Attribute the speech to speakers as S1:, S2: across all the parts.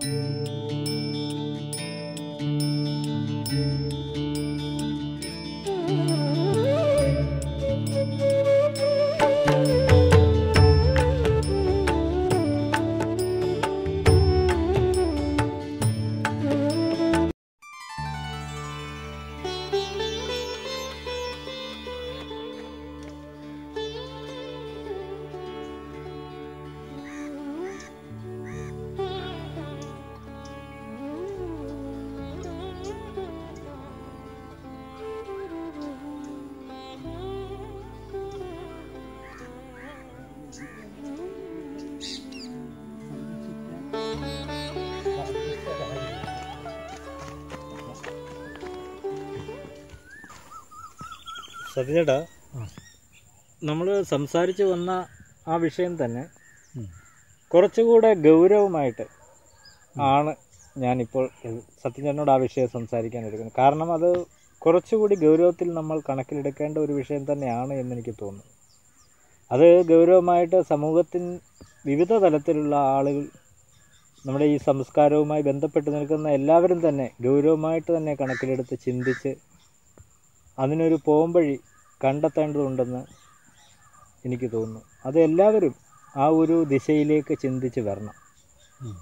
S1: സത്യചേട്ടാ നമ്മൾ സംസാരിച്ച് വന്ന ആ വിഷയം തന്നെ
S2: ഉം.
S1: കുറച്ചുകൂടെ ഗൗരവമായിട്ട് ആണ് ഞാനിപ്പോൾ സത്യചേട്ടനോട് ആ വിഷയം സംസാരിക്കാൻ എടുക്കുന്നത് കാരണം അത് കുറച്ചുകൂടി ഗൗരവത്തിൽ നമ്മൾ കണക്കിലെടുക്കേണ്ട ഒരു വിഷയം തന്നെയാണ് എന്നെനിക്ക് തോന്നുന്നു അത് ഗൗരവമായിട്ട് സമൂഹത്തിൻ വിവിധ തലത്തിലുള്ള ആളുകൾ നമ്മുടെ ഈ സംസ്കാരവുമായി ബന്ധപ്പെട്ട് നിൽക്കുന്ന എല്ലാവരും തന്നെ ഗൗരവമായിട്ട് തന്നെ കണക്കിലെടുത്ത് ചിന്തിച്ച് അതിനൊരു പോംവഴി കണ്ടെത്തേണ്ടതുണ്ടെന്ന് എനിക്ക് തോന്നുന്നു അത് എല്ലാവരും ആ ഒരു ദിശയിലേക്ക് ചിന്തിച്ച് വരണം
S2: ഉം.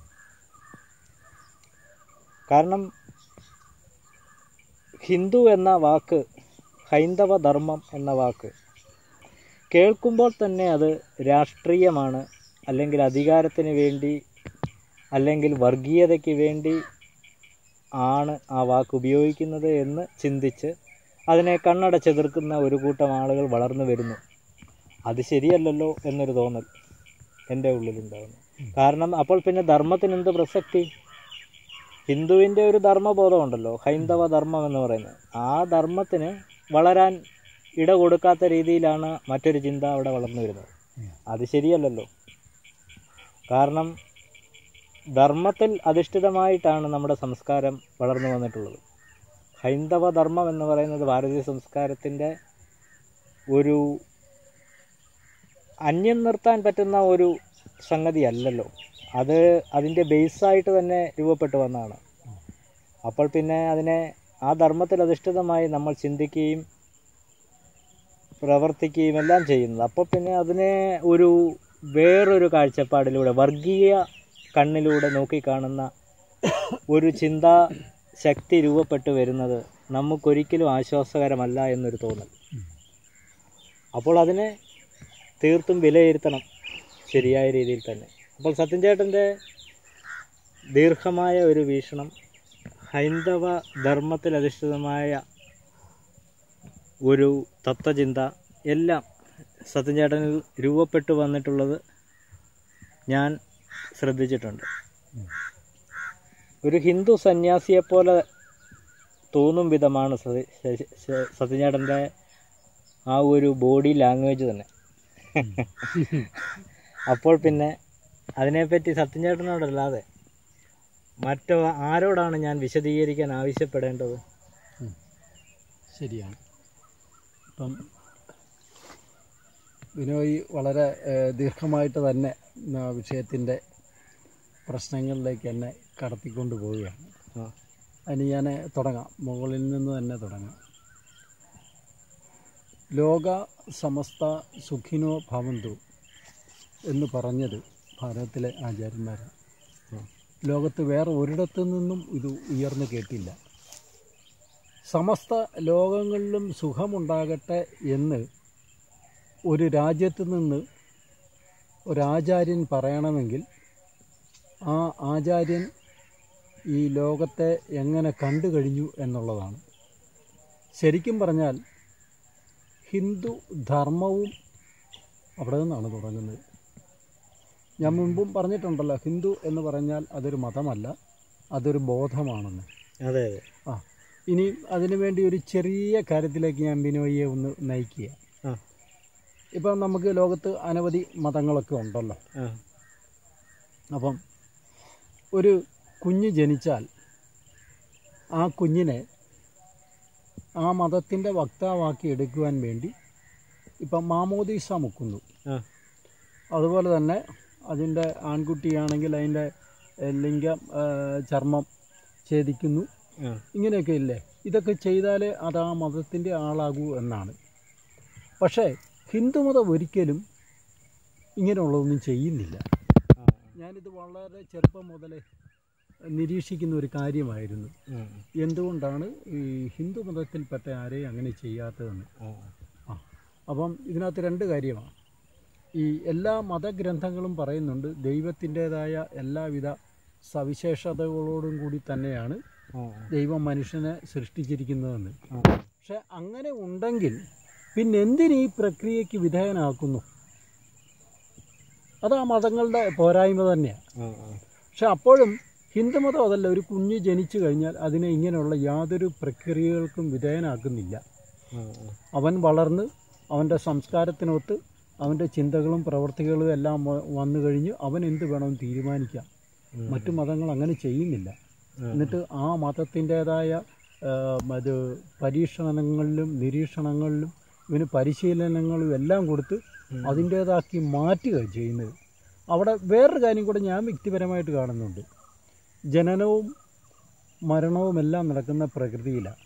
S1: കാരണം ഹിന്ദു എന്ന വാക്ക് ഹൈന്ദവ ധർമ്മം എന്ന വാക്ക് കേൾക്കുമ്പോൾ തന്നെ അത് രാഷ്ട്രീയമാണ് അല്ലെങ്കിൽ അധികാരത്തിന് വേണ്ടി അല്ലെങ്കിൽ വർഗീയതയ്ക്ക് വേണ്ടി ആണ് ആ വാക്ക് ഉപയോഗിക്കുന്നത് എന്ന് ചിന്തിച്ച് അതിനെ കണ്ണടച്ചെതിർക്കുന്ന ഒരു കൂട്ടം ആളുകൾ വളർന്നു വരുന്നു അത് ശരിയല്ലല്ലോ എന്നൊരു തോന്നൽ എൻ്റെ ഉള്ളിലുണ്ടാകുന്നു കാരണം അപ്പോൾ പിന്നെ ധർമ്മത്തിന് എന്ത് പ്രസക്തി ഹിന്ദുവിൻ്റെ ഒരു ധർമ്മബോധമുണ്ടല്ലോ ഹൈന്ദവ ധർമ്മം എന്ന് പറയുന്നത് ആ ധർമ്മത്തിന് വളരാൻ ഇട കൊടുക്കാത്ത രീതിയിലാണ് മറ്റൊരു ചിന്ത അവിടെ വളർന്നു വരുന്നത് അത് ശരിയല്ലല്ലോ കാരണം ധർമ്മത്തിൽ അധിഷ്ഠിതമായിട്ടാണ് നമ്മുടെ സംസ്കാരം വളർന്നു വന്നിട്ടുള്ളത് ഹൈന്ദവ ധർമ്മം എന്ന് പറയുന്നത് ഭാരതീയ സംസ്കാരത്തിൻ്റെ ഒരു അന്യം നിർത്താൻ പറ്റുന്ന ഒരു സംഗതി അല്ലല്ലോ അത് അതിൻ്റെ ബേസായിട്ട് തന്നെ രൂപപ്പെട്ടു വന്നതാണ് അപ്പോൾ പിന്നെ അതിനെ ആ ധർമ്മത്തിൽ അധിഷ്ഠിതമായി നമ്മൾ ചിന്തിക്കുകയും പ്രവർത്തിക്കുകയും എല്ലാം ചെയ്യുന്നത് അപ്പോൾ പിന്നെ അതിനെ ഒരു വേറൊരു കാഴ്ചപ്പാടിലൂടെ വർഗീയ കണ്ണിലൂടെ നോക്കിക്കാണുന്ന ഒരു ചിന്താ ശക്തി രൂപപ്പെട്ടു വരുന്നത് നമുക്കൊരിക്കലും ആശ്വാസകരമല്ല എന്നൊരു തോന്നൽ അപ്പോൾ അതിനെ തീർത്തും വിലയിരുത്തണം ശരിയായ രീതിയിൽ തന്നെ അപ്പോൾ സത്യൻ ചേട്ടൻ്റെ ദീർഘമായ ഒരു വീക്ഷണം ഹൈന്ദവ ധർമ്മത്തിൽ അധിഷ്ഠിതമായ ഒരു തത്വചിന്ത എല്ലാം സത്യൻ ചേട്ടനിൽ രൂപപ്പെട്ടു വന്നിട്ടുള്ളത് ഞാൻ ശ്രദ്ധിച്ചിട്ടുണ്ട് ഒരു ഹിന്ദു സന്യാസിയെപ്പോലെ തോന്നും വിധമാണ് സതി- ശ- ശ- സത്യചേട്ടൻ്റെ ആ ഒരു ബോഡി ലാംഗ്വേജ് തന്നെ അപ്പോൾ പിന്നെ അതിനെപ്പറ്റി സത്യചേട്ടനോടല്ലാതെ മറ്റോ ആരോടാണ് ഞാൻ വിശദീകരിക്കാൻ ആവശ്യപ്പെടേണ്ടത്
S2: ശരിയാണ് ഇപ്പം ബിനോയ് വളരെ ഏഹ്, ദീർഘമായിട്ട് തന്നെ ആ വിഷയത്തിൻ്റെ പ്രശ്നങ്ങളിലേക്ക് എന്നെ കടത്തിക്കൊണ്ട് പോവുകയാണ്
S1: ആ.
S2: അതിന് ഞാൻ തുടങ്ങാം മുകളിൽ നിന്ന് തന്നെ തുടങ്ങാം ലോക സമസ്ത സുഖിനോ ഭവന്തു എന്ന് പറഞ്ഞത് ഭാരതത്തിലെ ആചാര്യന്മാരാണ് ലോകത്ത് വേറെ ഒരിടത്തു നിന്നും ഇത് ഉയർന്നു കേട്ടില്ല സമസ്ത ലോകങ്ങളിലും സുഖമുണ്ടാകട്ടെ എന്ന് ഒരു രാജ്യത്ത് നിന്ന് ഒരാചാര്യൻ പറയണമെങ്കിൽ ആ ആചാര്യൻ ഈ ലോകത്തെ എങ്ങനെ കണ്ടു കഴിഞ്ഞു എന്നുള്ളതാണ് ശരിക്കും പറഞ്ഞാൽ ഹിന്ദു ധർമ്മവും അവിടെ നിന്നാണ് തുടങ്ങുന്നത് ഞാൻ മുൻപും പറഞ്ഞിട്ടുണ്ടല്ലോ ഹിന്ദു എന്ന് പറഞ്ഞാൽ അതൊരു മതമല്ല അതൊരു ബോധമാണെന്ന്
S1: അതെ അതെ
S2: ആ ഇനി അതിനുവേണ്ടി ഒരു ചെറിയ കാര്യത്തിലേക്ക് ഞാൻ ബിനോയിയെ ഒന്ന് നയിക്കുക
S1: ആ
S2: ഇപ്പം നമുക്ക് ലോകത്ത് അനവധി മതങ്ങളൊക്കെ ഉണ്ടല്ലോ
S1: ആ
S2: അപ്പം ഒരു കുഞ്ഞ് ജനിച്ചാൽ ആ കുഞ്ഞിനെ ആ മതത്തിൻ്റെ വക്താവാക്കി എടുക്കുവാൻ വേണ്ടി ഇപ്പം മാമോദീസ മുക്കുന്നു
S1: ആ
S2: അതുപോലെ തന്നെ അതിൻ്റെ ആൺകുട്ടിയാണെങ്കിൽ അതിൻ്റെ ഏഹ്, ലിംഗം ഏഹ്, ചർമ്മം ഛേദിക്കുന്നു
S1: ആ.
S2: ഇങ്ങനെയൊക്കെ ഇല്ലേ ഇതൊക്കെ ചെയ്താലേ അത് ആ മതത്തിൻ്റെ ആളാകൂ എന്നാണ് പക്ഷേ ഹിന്ദുമതം ഒരിക്കലും ഇങ്ങനെയുള്ളതൊന്നും ചെയ്യുന്നില്ല
S1: ആ.
S2: ഞാനിത് വളരെ ചെറുപ്പം മുതലേ നിരീക്ഷിക്കുന്ന ഒരു കാര്യമായിരുന്നു
S1: ഉം.
S2: എന്തുകൊണ്ടാണ് ഈ ഹിന്ദു മതത്തിൽപ്പെട്ട ആരെയും അങ്ങനെ ചെയ്യാത്തതെന്ന്
S1: ആ.
S2: ആ അപ്പം ഇതിനകത്ത് രണ്ട് കാര്യമാണ് ഈ എല്ലാ മതഗ്രന്ഥങ്ങളും പറയുന്നുണ്ട് ദൈവത്തിൻ്റേതായ എല്ലാവിധ സവിശേഷതകളോടും കൂടി തന്നെയാണ്
S1: ആ.
S2: ദൈവം മനുഷ്യനെ സൃഷ്ടിച്ചിരിക്കുന്നതെന്ന്
S1: ആ.
S2: പക്ഷെ അങ്ങനെ ഉണ്ടെങ്കിൽ പിന്നെ എന്തിന് ഈ പ്രക്രിയയ്ക്ക് വിധേയനാക്കുന്നു അത് ആ മതങ്ങളുടെ പോരായ്മ തന്നെയാണ്
S1: ആ. ആ.
S2: പക്ഷെ അപ്പോഴും ഹിന്ദുമതം അതല്ല ഒരു കുഞ്ഞ് ജനിച്ചു കഴിഞ്ഞാൽ അതിനെ ഇങ്ങനെയുള്ള യാതൊരു പ്രക്രിയകൾക്കും വിധേയനാക്കുന്നില്ല
S1: ആ.
S2: അവൻ വളർന്ന് അവൻ്റെ സംസ്കാരത്തിനൊത്ത് അവൻ്റെ ചിന്തകളും പ്രവർത്തികളും എല്ലാം വ- വന്നു കഴിഞ്ഞ് അവൻ എന്ത് വേണമെന്ന് തീരുമാനിക്കാം
S1: ഉം.
S2: മറ്റു മതങ്ങൾ അങ്ങനെ ചെയ്യുന്നില്ല
S1: ആ.
S2: എന്നിട്ട് ആ മതത്തിൻ്റേതായ അത് പരീക്ഷണങ്ങളിലും നിരീക്ഷണങ്ങളിലും ഇവന് പരിശീലനങ്ങളും എല്ലാം കൊടുത്ത്
S1: ഉം.
S2: അതിൻ്റേതാക്കി മാറ്റുക ചെയ്യുന്നത് അവിടെ വേറൊരു കാര്യം കൂടെ ഞാൻ വ്യക്തിപരമായിട്ട് കാണുന്നുണ്ട് ജനനവും മരണവും എല്ലാം നടക്കുന്ന പ്രകൃതിയിലാണ്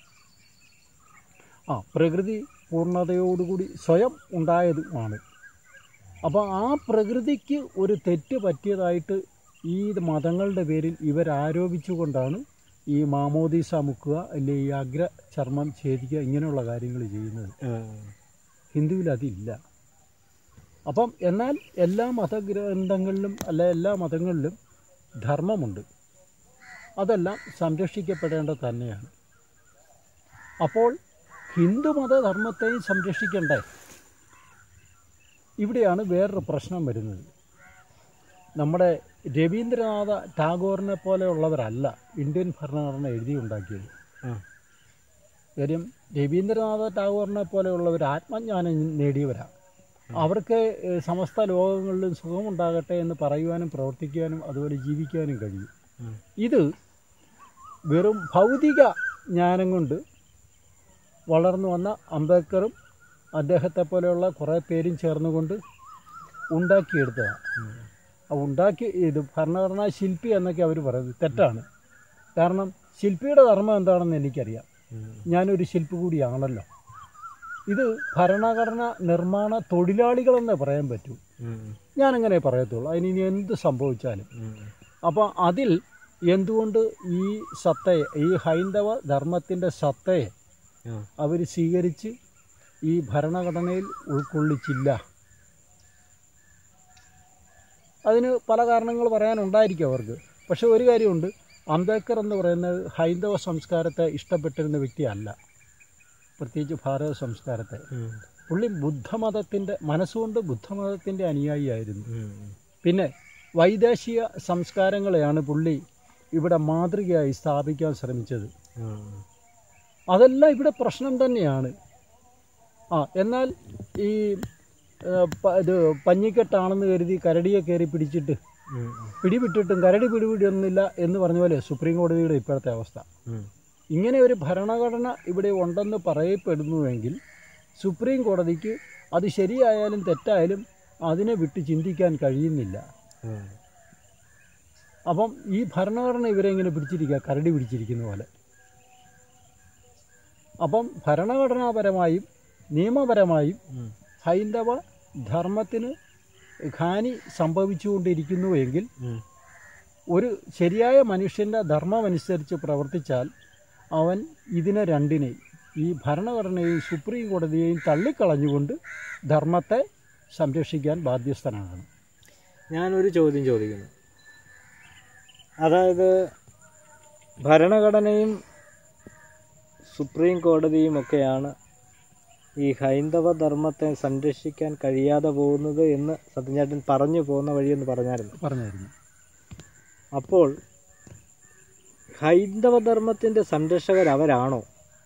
S2: ആ പ്രകൃതി പൂർണ്ണതയോടുകൂടി സ്വയം ഉണ്ടായതുമാണ് അപ്പോൾ ആ പ്രകൃതിക്ക് ഒരു തെറ്റ് പറ്റിയതായിട്ട് ഈ മതങ്ങളുടെ പേരിൽ ഇവരാരോപിച്ചുകൊണ്ടാണ് ഈ മാമോദീസ മുക്കുക അല്ലെ ഈ അഗ്ര ചർമ്മം ഛേദിക്കുക ഇങ്ങനെയുള്ള കാര്യങ്ങൾ ചെയ്യുന്നത്
S1: ആ.
S2: ഹിന്ദുവിൽ അതില്ല അപ്പം എന്നാൽ എല്ലാ മതഗ്രന്ഥങ്ങളിലും അല്ല എല്ലാ മതങ്ങളിലും ധർമ്മമുണ്ട് അതെല്ലാം സംരക്ഷിക്കപ്പെടേണ്ടത് തന്നെയാണ് അപ്പോൾ ഹിന്ദുമത ധർമ്മത്തെയും സംരക്ഷിക്കണ്ടേ ഇവിടെയാണ് വേറൊരു പ്രശ്നം വരുന്നത് നമ്മുടെ രവീന്ദ്രനാഥ ടാഗോറിനെ പോലെയുള്ളവരല്ല ഇന്ത്യൻ ഭരണഘടന എഴുതിയുണ്ടാക്കിയത്
S1: ആ.
S2: കാര്യം രവീന്ദ്രനാഥ ടാഗോറിനെ പോലെയുള്ളവർ ആത്മജ്ഞാനം നേടിയവരാണ് അവർക്ക് ഏഹ്, സമസ്ത ലോകങ്ങളിലും സുഖമുണ്ടാകട്ടെ എന്ന് പറയുവാനും പ്രവർത്തിക്കുവാനും അതുപോലെ ജീവിക്കാനും കഴിയും
S1: ഉം.
S2: ഇത് വെറും ഭൗതിക ജ്ഞാനം കൊണ്ട് വളർന്നു വന്ന അംബേദ്കറും അദ്ദേഹത്തെ പോലെയുള്ള കുറേ പേരും ചേർന്നുകൊണ്ട് ഉണ്ടാക്കിയെടുത്തതാണ്
S1: ഉം.
S2: ആ ഉണ്ടാക്കി ഇത് ഭരണഘടനാ ശില്പി എന്നൊക്കെ അവർ പറയുന്നത് തെറ്റാണ് കാരണം ശില്പിയുടെ ധർമ്മം എന്താണെന്ന് എനിക്കറിയാം
S1: ഉം.
S2: ഞാനൊരു ശില്പി കൂടിയാണല്ലോ ഇത് ഭരണഘടന നിർമ്മാണ തൊഴിലാളികളെന്നേ പറയാൻ പറ്റൂ
S1: ഉം.
S2: ഞാനങ്ങനെ പറയത്തുള്ളൂ അതിന് ഇനി എന്ത് സംഭവിച്ചാലും
S1: ഉം.
S2: അപ്പോൾ അതിൽ എന്തുകൊണ്ട് ഈ സത്തയെ ഈ ഹൈന്ദവ ധർമ്മത്തിൻ്റെ സത്തയെ
S1: ആ.
S2: അവർ സ്വീകരിച്ച് ഈ ഭരണഘടനയിൽ ഉൾക്കൊള്ളിച്ചില്ല അതിന് പല കാരണങ്ങൾ പറയാനുണ്ടായിരിക്കും അവർക്ക് പക്ഷെ ഒരു കാര്യമുണ്ട് അംബേദ്കർ എന്ന് പറയുന്നത് ഹൈന്ദവ സംസ്കാരത്തെ ഇഷ്ടപ്പെട്ടിരുന്ന വ്യക്തിയല്ല പ്രത്യേകിച്ച് ഭാരത സംസ്കാരത്തെ
S1: ഉം.
S2: പുള്ളി ബുദ്ധമതത്തിൻ്റെ മനസ്സുകൊണ്ട് ബുദ്ധമതത്തിൻ്റെ അനുയായിയായിരുന്നു
S1: ഉം.
S2: പിന്നെ വൈദേശിക സംസ്കാരങ്ങളെയാണ് പുള്ളി ഇവിടെ മാതൃകയായി സ്ഥാപിക്കാൻ ശ്രമിച്ചത്
S1: ആ.
S2: അതെല്ലാം ഇവിടെ പ്രശ്നം തന്നെയാണ് ആ എന്നാൽ ഈ ഏ, പ- ഇത് പഞ്ഞിക്കെട്ടാണെന്ന് കരുതി കരടിയെ കയറി പിടിച്ചിട്ട്
S1: ഉം.
S2: പിടിവിട്ടിട്ടും കരടി പിടിപിടിയൊന്നുമില്ല എന്ന് പറഞ്ഞ പോലെ സുപ്രീം കോടതിയുടെ ഇപ്പോഴത്തെ അവസ്ഥ
S1: ഉം.
S2: ഇങ്ങനെ ഒരു ഭരണഘടന ഇവിടെ ഉണ്ടെന്ന് പറയപ്പെടുന്നുവെങ്കിൽ സുപ്രീം കോടതിക്ക് അത് ശരിയായാലും തെറ്റായാലും അതിനെ വിട്ട് ചിന്തിക്കാൻ കഴിയുന്നില്ല
S1: ആ.
S2: അപ്പം ഈ ഭരണഘടന ഇവരെ ഇങ്ങനെ പിടിച്ചിരിക്കുക കരടി പിടിച്ചിരിക്കുന്ന പോലെ അപ്പം ഭരണഘടനാപരമായും നിയമപരമായും
S1: ഉം.
S2: ഹൈന്ദവ ധർമ്മത്തിന് ഹാനി സംഭവിച്ചുകൊണ്ടിരിക്കുന്നുവെങ്കിൽ
S1: ഉം.
S2: ഒരു ശരിയായ മനുഷ്യൻ്റെ ധർമ്മമനുസരിച്ച് പ്രവർത്തിച്ചാൽ അവൻ ഇതിനെ രണ്ടിനെ ഈ ഭരണഘടനയെയും സുപ്രീം കോടതിയെയും തള്ളിക്കളഞ്ഞുകൊണ്ട് ധർമ്മത്തെ സംരക്ഷിക്കാൻ ബാധ്യസ്ഥനാകണം
S1: ഞാനൊരു ചോദ്യം ചോദിക്കുന്നു അതായത് ഭരണഘടനയും സുപ്രീം കോടതിയും ഒക്കെയാണ് ഈ ഹൈന്ദവ ധർമ്മത്തെ സംരക്ഷിക്കാൻ കഴിയാതെ പോകുന്നത് എന്ന് സത്യചേട്ടൻ പറഞ്ഞു പോകുന്ന വഴിയെന്ന് പറഞ്ഞായിരുന്നു
S2: പറഞ്ഞായിരുന്നു
S1: അപ്പോൾ ഹൈന്ദവ ധർമ്മത്തിൻ്റെ സംരക്ഷകർ അവരാണോ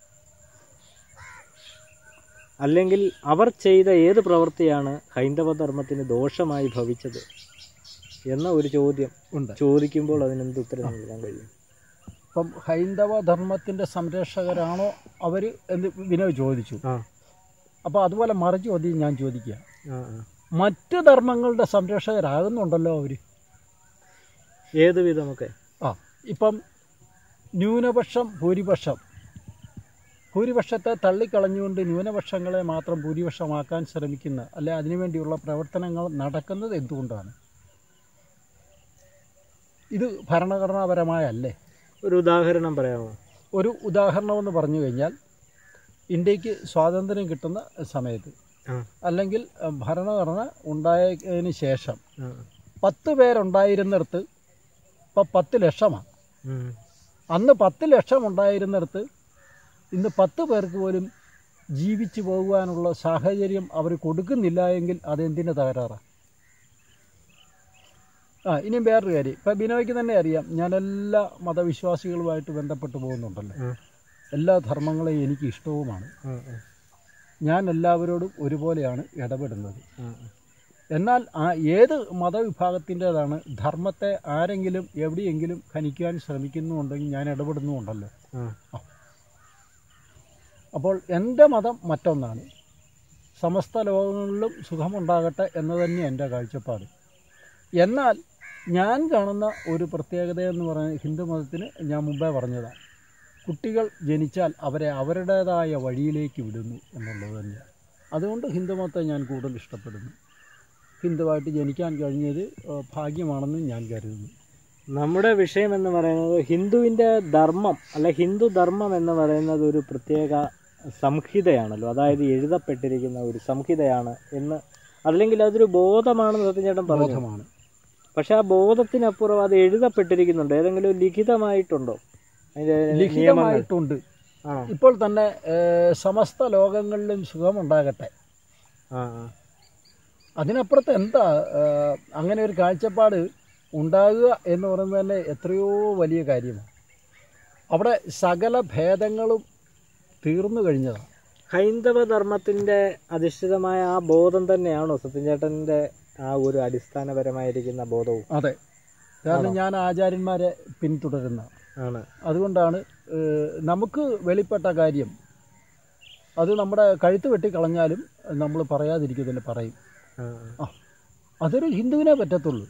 S1: അല്ലെങ്കിൽ അവർ ചെയ്ത ഏത് പ്രവൃത്തിയാണ് ഹൈന്ദവ ധർമ്മത്തിന് ദോഷമായി ഭവിച്ചത് എന്ന ഒരു ചോദ്യം
S2: ഉണ്ട്
S1: ചോദിക്കുമ്പോൾ അതിനെന്ത് ഉത്തരം നൽകാൻ കഴിയും
S2: അപ്പം ഹൈന്ദവ ധർമ്മത്തിൻ്റെ സംരക്ഷകരാണോ അവർ എന്ന് വിനോദ് ചോദിച്ചു
S1: ആ
S2: അപ്പോൾ അതുപോലെ മറു ചോദ്യം ഞാൻ ചോദിക്കുക
S1: ആ ആ.
S2: മറ്റ് ധർമ്മങ്ങളുടെ സംരക്ഷകരാകുന്നുണ്ടല്ലോ അവർ
S1: ഏത് വിധമൊക്കെ
S2: ആ ഇപ്പം ന്യൂനപക്ഷം ഭൂരിപക്ഷം ഭൂരിപക്ഷത്തെ തള്ളിക്കളഞ്ഞുകൊണ്ട് ന്യൂനപക്ഷങ്ങളെ മാത്രം ഭൂരിപക്ഷമാക്കാൻ ശ്രമിക്കുന്ന അല്ലെ അതിനുവേണ്ടിയുള്ള പ്രവർത്തനങ്ങൾ നടക്കുന്നത് എന്തുകൊണ്ടാണ് ഇത് ഭരണഘടനാപരമായല്ലേ
S1: ഒരു ഉദാഹരണം പറയാമോ
S2: ഒരു ഉദാഹരണമെന്ന് പറഞ്ഞു കഴിഞ്ഞാൽ ഇന്ത്യക്ക് സ്വാതന്ത്ര്യം കിട്ടുന്ന സമയത്ത്
S1: ആ
S2: അല്ലെങ്കിൽ അഹ്, ഭരണഘടന ഉണ്ടായതിന് ശേഷം
S1: ആ.
S2: പത്ത് പേരുണ്ടായിരുന്നിടത്ത് ഇപ്പം പത്ത് ലക്ഷമാണ്
S1: ഉം.
S2: അന്ന് പത്ത് ലക്ഷം ഉണ്ടായിരുന്നിടത്ത് ഇന്ന് പത്ത് പേർക്ക് പോലും ജീവിച്ചു പോകുവാനുള്ള സാഹചര്യം അവർ കൊടുക്കുന്നില്ല എങ്കിൽ അതെന്തിന് തകരാറാണ് ആ ഇനിയും വേറൊരു കാര്യം ഇപ്പം ബിനോയ്ക്ക് തന്നെ അറിയാം ഞാൻ എല്ലാ മതവിശ്വാസികളുമായിട്ട് ബന്ധപ്പെട്ട് പോകുന്നുണ്ടല്ലോ
S1: ഉം.
S2: എല്ലാ ധർമ്മങ്ങളെയും എനിക്ക് ഇഷ്ടവുമാണ്
S1: ഉം, ഉം,
S2: ഞാൻ എല്ലാവരോടും ഒരുപോലെയാണ് ഇടപെടുന്നത്
S1: ഉം,
S2: എന്നാൽ ആ ഏത് മതവിഭാഗത്തിൻ്റെതാണ് ധർമ്മത്തെ ആരെങ്കിലും എവിടെയെങ്കിലും ഖനിക്കാൻ ശ്രമിക്കുന്നുണ്ടെങ്കിൽ ഞാൻ ഇടപെടുന്നുമുണ്ടല്ലോ
S1: ഉം.
S2: അപ്പോൾ എൻ്റെ മതം മറ്റൊന്നാണ് സമസ്ത ലോകങ്ങളിലും സുഖമുണ്ടാകട്ടെ എന്ന് തന്നെ എൻ്റെ കാഴ്ചപ്പാട് എന്നാൽ ഞാൻ കാണുന്ന ഒരു പ്രത്യേകത എന്ന് പറയുന്നത് ഹിന്ദു മതത്തിന് ഞാൻ മുമ്പേ പറഞ്ഞതാണ് കുട്ടികൾ ജനിച്ചാൽ അവരെ അവരുടേതായ വഴിയിലേക്ക് വിടുന്നു എന്നുള്ളത് തന്നെയാണ് അതുകൊണ്ട് ഹിന്ദുമതത്തെ ഞാൻ കൂടുതൽ ഇഷ്ടപ്പെടുന്നു ഹിന്ദുവായിട്ട് ജനിക്കാൻ കഴിഞ്ഞത് ഏഹ്, ഭാഗ്യമാണെന്ന് ഞാൻ കരുതുന്നു
S1: നമ്മുടെ വിഷയം എന്ന് പറയുന്നത് ഹിന്ദുവിൻ്റെ ധർമ്മം അല്ല ഹിന്ദു ധർമ്മം എന്ന് പറയുന്നത് ഒരു പ്രത്യേക സംഹിതയാണല്ലോ അതായത് എഴുതപ്പെട്ടിരിക്കുന്ന ഒരു സംഹിതയാണ് എന്ന് അല്ലെങ്കിൽ അതൊരു ബോധമാണെന്ന് സത്യചേട്ടൻ പറഞ്ഞു
S2: ബോധമാണ്
S1: പക്ഷെ ആ ബോധത്തിനപ്പുറം അത് എഴുതപ്പെട്ടിരിക്കുന്നുണ്ടോ ഏതെങ്കിലും ലിഖിതമായിട്ടുണ്ടോ അതിന്റെ നിയമങ്ങൾ
S2: ലിഖിതമായിട്ടുണ്ട്
S1: ആണോ
S2: ഇപ്പോൾ തന്നെ ഏഹ്, സമസ്ത ലോകങ്ങളിലും സുഖമുണ്ടാകട്ടെ
S1: ആ ആ.
S2: അതിനപ്പുറത്ത് എന്താ ഏഹ്, അങ്ങനെ ഒരു കാഴ്ചപ്പാട് ഉണ്ടാകുക എന്ന് പറയുന്നത് തന്നെ എത്രയോ വലിയ കാര്യമാണ് അവിടെ സകല ഭേദങ്ങളും തീർന്നു കഴിഞ്ഞതാണ്
S1: ഹൈന്ദവ ധർമ്മത്തിന്റെ അധിഷ്ഠിതമായ ആ ബോധം തന്നെയാണോ സത്യചേട്ടന്റെ ആ ഒരു അടിസ്ഥാനപരമായിരിക്കുന്ന ബോധവും
S2: അതെ കാരണം ഞാൻ ആചാര്യന്മാരെ പിന്തുടരുന്ന
S1: ആണ്
S2: അതുകൊണ്ടാണ് ഏഹ്, നമുക്ക് വെളിപ്പെട്ട കാര്യം അത് നമ്മുടെ കഴുത്ത് വെട്ടിക്കളഞ്ഞാലും നമ്മൾ പറയാതിരിക്കുന്നില്ല പറയും
S1: ആ,
S2: ആ അതൊരു ഹിന്ദുവിനെ പറ്റത്തുള്ളൂ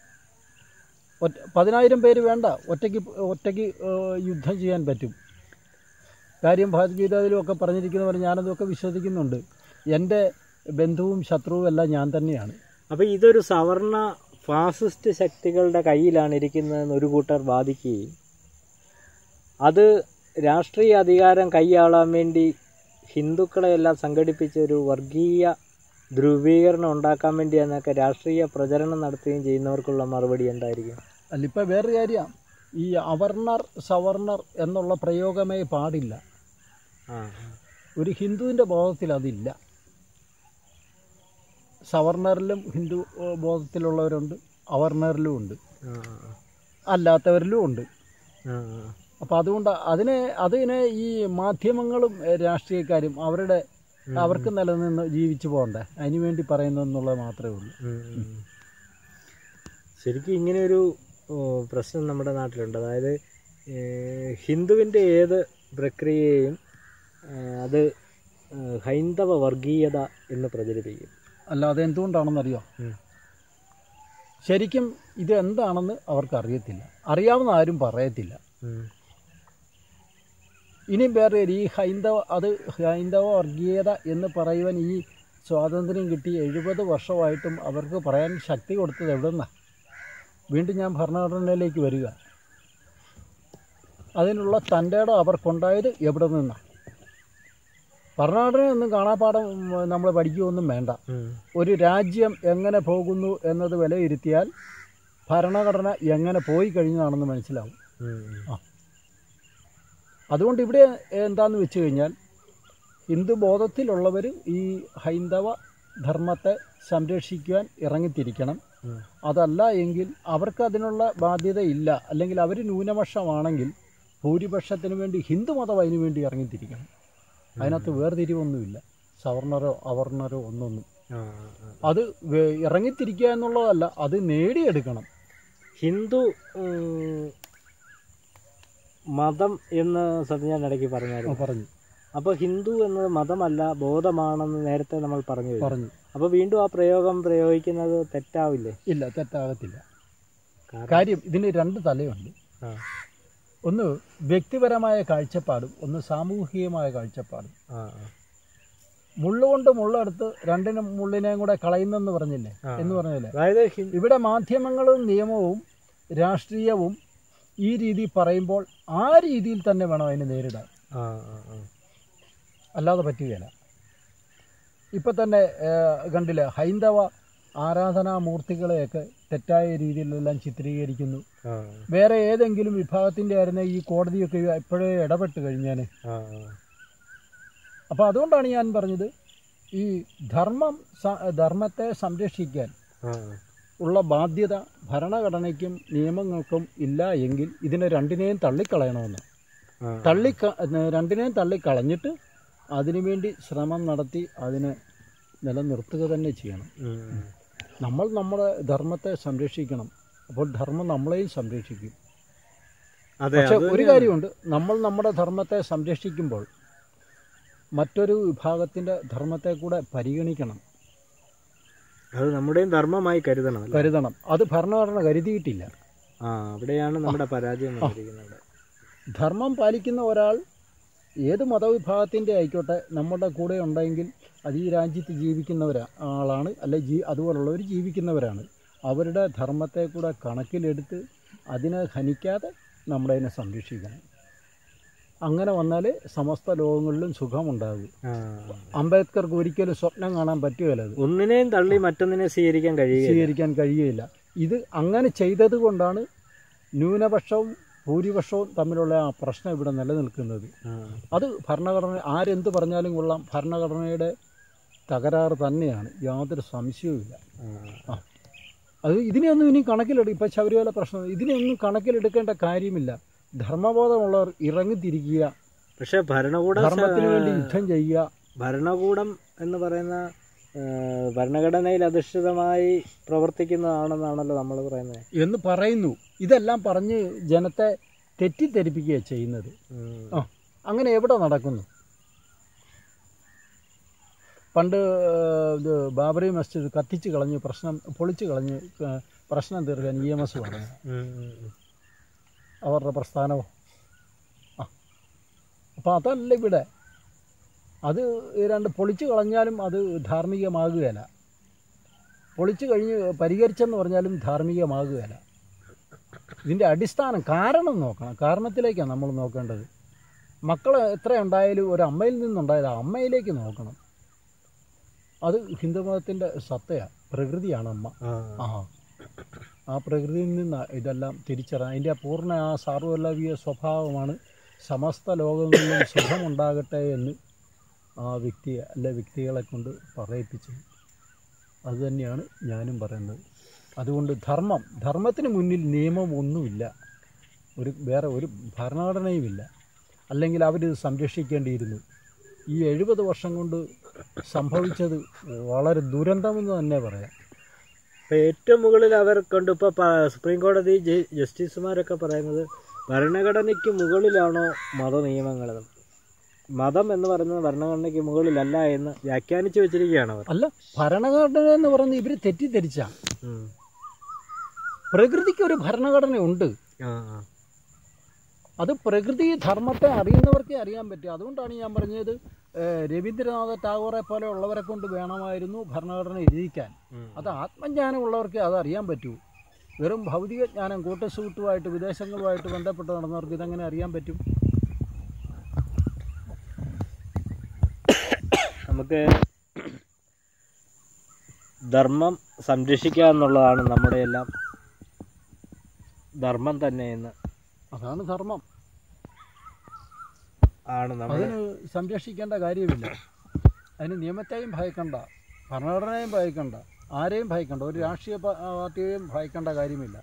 S2: ഒറ്റ പതിനായിരം പേര് വേണ്ട ഒറ്റയ്ക്ക് ഒറ്റയ്ക്ക് ഏഹ്, യുദ്ധം ചെയ്യാൻ പറ്റും കാര്യം ഭഗവത്ഗീതയിലും ഒക്കെ പറഞ്ഞിരിക്കുന്ന പോലെ ഞാനതൊക്കെ വിശ്വസിക്കുന്നുണ്ട് എൻ്റെ ബന്ധുവും ശത്രുവും എല്ലാം ഞാൻ തന്നെയാണ്
S1: അപ്പൊ ഇതൊരു സവർണ ഫാസിസ്റ്റ് ശക്തികളുടെ കയ്യിലാണ് ഇരിക്കുന്നതെന്ന് ഒരു കൂട്ടർ വാദിക്കുകയും അത് രാഷ്ട്രീയ അധികാരം കൈയാളാൻ വേണ്ടി ഹിന്ദുക്കളെയെല്ലാം സംഘടിപ്പിച്ച് ഒരു വർഗീയ ധ്രുവീകരണം ഉണ്ടാക്കാൻ വേണ്ടി എന്നൊക്കെ രാഷ്ട്രീയ പ്രചരണം നടത്തുകയും ചെയ്യുന്നവർക്കുള്ള മറുപടി എന്തായിരിക്കും
S2: അല്ല ഇപ്പം വേറൊരു കാര്യം ഈ അവർണർ സവർണർ എന്നുള്ള പ്രയോഗമേ പാടില്ല
S1: ആ
S2: ഒരു ഹിന്ദുവിൻ്റെ ബോധത്തിൽ അതില്ല സവർണറിലും ഹിന്ദു ഏഹ്, ബോധത്തിലുള്ളവരുണ്ട് അവർണറിലും ഉണ്ട്
S1: ആ,
S2: അല്ലാത്തവരിലും ഉണ്ട്
S1: ആ,
S2: അപ്പോൾ അതുകൊണ്ട് അതിനെ അതിനെ ഈ മാധ്യമങ്ങളും ഏഹ്, രാഷ്ട്രീയക്കാരും അവരുടെ
S1: ഉം.
S2: അവർക്ക് നിലനിന്ന് ജീവിച്ചു പോകണ്ടേ അതിനു വേണ്ടി പറയുന്നതെന്നുള്ളത് മാത്രമേ ഉള്ളൂ
S1: ഉം, ഉം. ശരിക്കും ഇങ്ങനെ ഒരു ഓ, പ്രശ്നം നമ്മുടെ നാട്ടിലുണ്ട് അതായത് ഏഹ്, ഹിന്ദുവിൻ്റെ ഏത് പ്രക്രിയയെയും ഏഹ്, അത് ഏഹ്, ഹൈന്ദവ വർഗീയത എന്ന് പ്രചരിപ്പിക്കും
S2: അല്ലാതെ എന്തുകൊണ്ടാണെന്നറിയോ
S1: ഉം.
S2: ശരിക്കും ഇത് എന്താണെന്ന് അവർക്ക് അറിയത്തില്ല അറിയാവുന്ന ആരും പറയത്തില്ല
S1: ഉം.
S2: ഇനിയും വേറെ ഒരു ഈ ഹൈന്ദവ അത് ഹൈന്ദവ വർഗീയത എന്ന് പറയുവാൻ ഈ സ്വാതന്ത്ര്യം കിട്ടി എഴുപത് വർഷമായിട്ടും അവർക്ക് പറയാൻ ശക്തി കൊടുത്തത് എവിടെ നിന്നാണ് വീണ്ടും ഞാൻ ഭരണഘടനയിലേക്ക് വരിക അതിനുള്ള തൻ്റെ ഇടം അവർക്കുണ്ടായത് എവിടെ നിന്നാണ് ഭരണഘടനയൊന്നും കാണാപ്പാടം നമ്മൾ പഠിക്കുകയൊന്നും വേണ്ട
S1: ഉം.
S2: ഒരു രാജ്യം എങ്ങനെ പോകുന്നു എന്നത് വിലയിരുത്തിയാൽ ഭരണഘടന എങ്ങനെ പോയി കഴിഞ്ഞതാണെന്ന് മനസ്സിലാവും
S1: ഉം.
S2: ആ. അതുകൊണ്ട് ഇവിടെ എന്താന്ന് വെച്ച് കഴിഞ്ഞാൽ ഹിന്ദു ബോധത്തിലുള്ളവർ ഈ ഹൈന്ദവ ധർമ്മത്തെ സംരക്ഷിക്കുവാൻ ഇറങ്ങിത്തിരിക്കണം
S1: ഉം.
S2: അതല്ല എങ്കിൽ അവർക്ക് അതിനുള്ള ബാധ്യതയില്ല അല്ലെങ്കിൽ അവർ ന്യൂനപക്ഷമാണെങ്കിൽ ഭൂരിപക്ഷത്തിന് വേണ്ടി ഹിന്ദുമതം അതിനു വേണ്ടി ഇറങ്ങിത്തിരിക്കണം അതിനകത്ത് വേർതിരിവൊന്നുമില്ല സവർണരോ അവർണരോ ഒന്നൊന്നും
S1: ആ, ആ.
S2: അത് വേ- ഇറങ്ങിത്തിരിക്കുക എന്നുള്ളതല്ല അത് നേടിയെടുക്കണം
S1: ഹിന്ദു ഉം, മതം എന്ന് സത്യം ഇടയ്ക്ക്
S2: ആ,
S1: പറഞ്ഞായിരുന്നു
S2: പറഞ്ഞു
S1: അപ്പോൾ ഹിന്ദു എന്നത് മതമല്ല ബോധമാണെന്ന് നേരത്തെ നമ്മൾ പറഞ്ഞു കഴിഞ്ഞു
S2: പറഞ്ഞു
S1: അപ്പോൾ വീണ്ടും ആ പ്രയോഗം പ്രയോഗിക്കുന്നത് തെറ്റാവില്ലേ
S2: ഇല്ല തെറ്റാകത്തില്ല കാര്യം ഇതിന് രണ്ട് തലയുണ്ട്
S1: ആ
S2: ഒന്ന് വ്യക്തിപരമായ കാഴ്ചപ്പാടും ഒന്ന് സാമൂഹികമായ കാഴ്ചപ്പാടും
S1: ആ ആ.
S2: മുള്ളുകൊണ്ട് മുള്ളെടുത്ത് രണ്ടിനും മുള്ളിനെയും കൂടെ കളയുന്നെന്ന് പറഞ്ഞില്ലേ
S1: ആ.
S2: എന്ന് പറഞ്ഞില്ലേ
S1: അതായത് ഹി-
S2: ഇവിടെ മാധ്യമങ്ങളും നിയമവും രാഷ്ട്രീയവും ഈ രീതി പറയുമ്പോൾ ആ രീതിയിൽ തന്നെ വേണം അതിനെ നേരിടാൻ
S1: ആ ആ ആ
S2: അല്ലാതെ പറ്റുകയില്ല ഇപ്പം തന്നെ ഏഹ്, കണ്ടില്ലേ ഹൈന്ദവ ആരാധനാമൂർത്തികളെയൊക്കെ തെറ്റായ രീതിയിലെല്ലാം ചിത്രീകരിക്കുന്നു
S1: ആ
S2: വേറെ ഏതെങ്കിലും വിഭാഗത്തിൻ്റെ ആയിരുന്ന ഈ കോടതിയൊക്കെ എപ്പോഴേ ഇടപെട്ട് കഴിഞ്ഞാൽ
S1: ആ
S2: അപ്പോൾ അതുകൊണ്ടാണ് ഞാൻ പറഞ്ഞത് ഈ ധർമ്മം സ- ധർമ്മത്തെ സംരക്ഷിക്കാൻ
S1: ആ
S2: ഉള്ള ബാധ്യത ഭരണഘടനയ്ക്കും നിയമങ്ങൾക്കും ഇല്ല എങ്കിൽ ഇതിനെ രണ്ടിനെയും തള്ളിക്കളയണമെന്ന്
S1: ആ
S2: തള്ളി രണ്ടിനെയും തള്ളിക്കളഞ്ഞിട്ട് അതിനുവേണ്ടി ശ്രമം നടത്തി അതിനെ നിലനിർത്തുക തന്നെ ചെയ്യണം
S1: ഉം, ഉം.
S2: നമ്മൾ നമ്മുടെ ധർമ്മത്തെ സംരക്ഷിക്കണം അപ്പോൾ ധർമ്മം നമ്മളെയും സംരക്ഷിക്കും
S1: അതെ
S2: പക്ഷെ
S1: അത്
S2: ഒരു കാര്യമുണ്ട് നമ്മൾ നമ്മുടെ ധർമ്മത്തെ സംരക്ഷിക്കുമ്പോൾ മറ്റൊരു വിഭാഗത്തിൻ്റെ ധർമ്മത്തെ കൂടെ പരിഗണിക്കണം
S1: അത് നമ്മുടെയും ധർമ്മമായി കരുതണം അല്ലേ?
S2: കരുതണം അത് ഭരണഘടന കരുതിയിട്ടില്ല
S1: ആ അവിടെയാണ് നമ്മുടെ പരാജയം വന്നിരിക്കുന്നത്
S2: ധർമ്മം പാലിക്കുന്ന ഒരാൾ ഏത് മതവിഭാഗത്തിൻ്റെ ആയിക്കോട്ടെ നമ്മുടെ കൂടെ ഉണ്ടെങ്കിൽ അത് ഈ രാജ്യത്ത് ജീവിക്കുന്നവരാ ആളാണ് അല്ലെ ജീ അതുപോലുള്ളവർ ജീവിക്കുന്നവരാണ് അവരുടെ ധർമ്മത്തെ കൂടെ കണക്കിലെടുത്ത് അതിനെ ഹനിക്കാതെ നമ്മളതിനെ സംരക്ഷിക്കണം അങ്ങനെ വന്നാൽ സമസ്ത ലോകങ്ങളിലും സുഖമുണ്ടാകും
S1: ആ.
S2: അംബേദ്കർക്ക് ഒരിക്കലും സ്വപ്നം കാണാൻ പറ്റുകയില്ല അത്
S1: ഒന്നിനെയും തള്ളി മറ്റൊന്നിനെ സ്വീകരിക്കാൻ കഴിയുക
S2: സ്വീകരിക്കാൻ കഴിയുകയില്ല ഇത് അങ്ങനെ ചെയ്തത് കൊണ്ടാണ് ന്യൂനപക്ഷവും ഭൂരിപക്ഷവും തമ്മിലുള്ള ആ പ്രശ്നം ഇവിടെ നിലനിൽക്കുന്നത് അത് ഭരണഘടന ആരെന്ത് പറഞ്ഞാലും കൊള്ളാം ഭരണഘടനയുടെ തകരാറ് തന്നെയാണ് യാതൊരു സംശയവുമില്ല ആ അത് ഇതിനെയൊന്നും ഇനി കണക്കിലെടു ഇപ്പം ശബരിമല പ്രശ്നം ഇതിനെയൊന്നും കണക്കിലെടുക്കേണ്ട കാര്യമില്ല ധർമ്മബോധമുള്ളവർ ഇറങ്ങിത്തിരിക്കുക
S1: പക്ഷെ ഭരണകൂട
S2: ധർമ്മത്തിന് വേണ്ടി യുദ്ധം ചെയ്യുക
S1: ഭരണകൂടം എന്ന് പറയുന്ന ആ, ഭരണഘടനയിൽ അധിഷ്ഠിതമായി പ്രവർത്തിക്കുന്നതാണെന്നാണല്ലോ നമ്മൾ പറയുന്നത്
S2: എന്ന് പറയുന്നു ഇതെല്ലാം പറഞ്ഞ് ജനത്തെ തെറ്റിദ്ധരിപ്പിക്കുക ചെയ്യുന്നത്
S1: ഉം.
S2: ആ അങ്ങനെ എവിടെ നടക്കുന്നു പണ്ട് ഏഹ്, ഇത് ബാബറി മസ്ജിദ് കത്തിച്ച് കളഞ്ഞ് പ്രശ്നം പൊളിച്ച് കളഞ്ഞ് ഏഹ്, പ്രശ്നം തീർക്കാൻ ഇ എം എസ് പറഞ്ഞു
S1: ഉം, ഉം, ഉം.
S2: അവരുടെ പ്രസ്ഥാനമോ ആ അപ്പോൾ അതല്ല ഇവിടെ അത് ഈ രണ്ട് പൊളിച്ച് കളഞ്ഞാലും അത് ധാർമ്മികമാകുകയില്ല പൊളിച്ച് കഴിഞ്ഞ് പരിഹരിച്ചെന്ന് പറഞ്ഞാലും ധാർമ്മികമാകുകയില്ല ഇതിൻ്റെ അടിസ്ഥാനം കാരണം നോക്കണം കാരണത്തിലേക്കാണ് നമ്മൾ നോക്കേണ്ടത് മക്കൾ എത്ര ഉണ്ടായാലും ഒരു അമ്മയിൽ നിന്നുണ്ടായത് ആ അമ്മയിലേക്ക് നോക്കണം അത് ഹിന്ദുമതത്തിൻ്റെ സത്തയാണ് പ്രകൃതിയാണ് അമ്മ
S1: ആ.
S2: ആ ആ പ്രകൃതിയിൽ നിന്ന് ഇതെല്ലാം തിരിച്ചറിയാൻ അതിൻ്റെ പൂർണ്ണ ആ സാർവല്ലവീയ സ്വഭാവമാണ് സമസ്ത ലോകങ്ങളിലും സുഖമുണ്ടാകട്ടെ എന്ന് ആ വ്യക്തിയെ അല്ലെ വ്യക്തികളെ കൊണ്ട് പറയിപ്പിച്ചത് അതുതന്നെയാണ് ഞാനും പറയുന്നത് അതുകൊണ്ട് ധർമ്മം ധർമ്മത്തിന് മുന്നിൽ നിയമം ഒന്നുമില്ല ഒരു വേറെ ഒരു ഭരണഘടനയുമില്ല അല്ലെങ്കിൽ അവരിത് സംരക്ഷിക്കേണ്ടിയിരുന്നു ഈ എഴുപത് വർഷം കൊണ്ട് സംഭവിച്ചത് വളരെ ദുരന്തമെന്ന് തന്നെ പറയാം
S1: ഇപ്പൊ ഏറ്റവും മുകളിൽ അവർ കൊണ്ട് ഇപ്പൊ പ- സുപ്രീം കോടതി ജ- ജസ്റ്റിസുമാരൊക്കെ പറയുന്നത് ഭരണഘടനയ്ക്ക് മുകളിലാണോ മത നിയമങ്ങൾ മതം എന്ന് പറയുന്നത് ഭരണഘടനയ്ക്ക് മുകളിലല്ല എന്ന് വ്യാഖ്യാനിച്ചു വെച്ചിരിക്കുകയാണ് അവർ
S2: അല്ല ഭരണഘടന എന്ന് പറയുന്നത് ഇവർ തെറ്റിദ്ധരിച്ച
S1: ഉം.
S2: പ്രകൃതിക്ക് ഒരു ഭരണഘടന ഉണ്ട്
S1: ആ, ആ.
S2: അത് പ്രകൃതി ധർമ്മത്തെ അറിയുന്നവർക്കേ അറിയാൻ പറ്റും അതുകൊണ്ടാണ് ഞാൻ പറഞ്ഞത് ഏഹ്, രവീന്ദ്രനാഥ ടാഗോറെ പോലെ ഉള്ളവരെ കൊണ്ട് വേണമായിരുന്നു ഭരണഘടന എഴുതിക്കാൻ
S1: ഉം.
S2: അത് ആത്മജ്ഞാനമുള്ളവർക്കേ അത് അറിയാൻ പറ്റൂ വെറും ഭൗതിക ജ്ഞാനം കൂട്ടസൂട്ടുമായിട്ട് വിദേശങ്ങളുമായിട്ട് ബന്ധപ്പെട്ട് നടന്നവർക്ക് ഇതെങ്ങനെ അറിയാൻ പറ്റും
S1: നമുക്ക് ധർമ്മം സംരക്ഷിക്കുക എന്നുള്ളതാണ് നമ്മുടെ എല്ലാം ധർമ്മം തന്നെ എന്ന്
S2: അതാണ് ധർമ്മം
S1: ആണ് നമ്മൾ
S2: അതിന് സംരക്ഷിക്കേണ്ട കാര്യമില്ല അതിന് നിയമത്തെയും ഭയക്കണ്ട ഭരണഘടനയും ഭയക്കണ്ട ആരെയും ഭയക്കണ്ട ഒരു രാഷ്ട്രീയ പ- പാർട്ടിയെയും ഭയക്കേണ്ട കാര്യമില്ല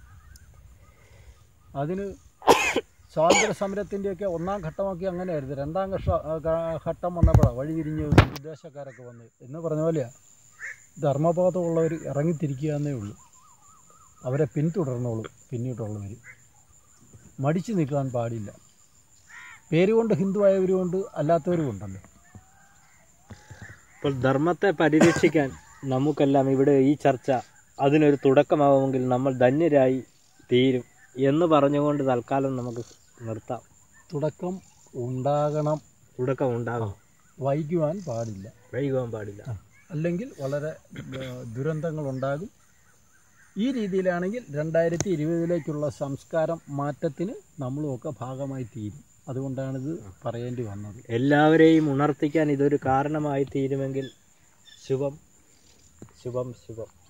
S2: അതിന് സ്വാതന്ത്ര്യ സമരത്തിൻ്റെയൊക്കെ ഒന്നാം ഘട്ടമൊക്കെ അങ്ങനെയായിരുന്നു രണ്ടാം ഘട്ട ഘ- ഘട്ടം വന്നപ്പോഴാണ് വഴി തിരിഞ്ഞ് വിദേശക്കാരൊക്കെ വന്ന് എന്ന് പറഞ്ഞ പോലെയാണ് ധർമ്മബോധമുള്ളവർ ഇറങ്ങിത്തിരിക്കുക എന്നേ ഉള്ളൂ അവരെ പിന്തുടർന്നോളൂ പിന്നീടുള്ളവർ മടിച്ചു നിൽക്കാൻ പാടില്ല പേരുകൊണ്ട് ഹിന്ദു ആയവരുമുണ്ട് അല്ലാത്തവരും ഉണ്ടല്ലോ
S1: ഇപ്പോൾ ധർമ്മത്തെ പരിരക്ഷിക്കാൻ നമുക്കെല്ലാം ഇവിടെ ഈ ചർച്ച അതിനൊരു തുടക്കമാവുമെങ്കിൽ നമ്മൾ ധന്യരായി തീരും എന്ന് പറഞ്ഞുകൊണ്ട് തൽക്കാലം നമുക്ക് നിർത്താം
S2: തുടക്കം ഉണ്ടാകണം
S1: തുടക്കം ഉണ്ടാകും
S2: വൈകുവാൻ പാടില്ല
S1: വൈകുവാൻ പാടില്ല
S2: അല്ലെങ്കിൽ വളരെ ദുരന്തങ്ങൾ ഉണ്ടാകും ഈ രീതിയിലാണെങ്കിൽ രണ്ടായിരത്തി ഇരുപതിലേക്കുള്ള സംസ്കാരം മാറ്റത്തിന് നമ്മളുമൊക്കെ ഭാഗമായി തീരും അതുകൊണ്ടാണിത് പറയേണ്ടി വന്നത്
S1: എല്ലാവരെയും ഉണർത്തിക്കാൻ ഇതൊരു കാരണമായി തീരുമെങ്കിൽ ശുഭം ശുഭം ശുഭം